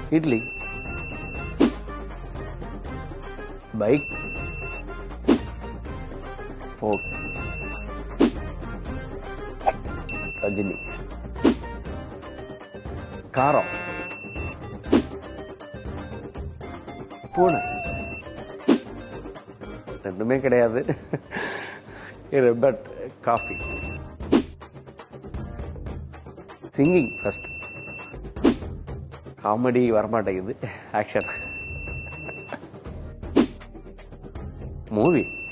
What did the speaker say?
idli bike folk Rajini காரம் பூனை ரெண்டுமே கிடையாது but coffee singing first comedy வரமாட்டேங்குது ஆக்ஷன் மூவி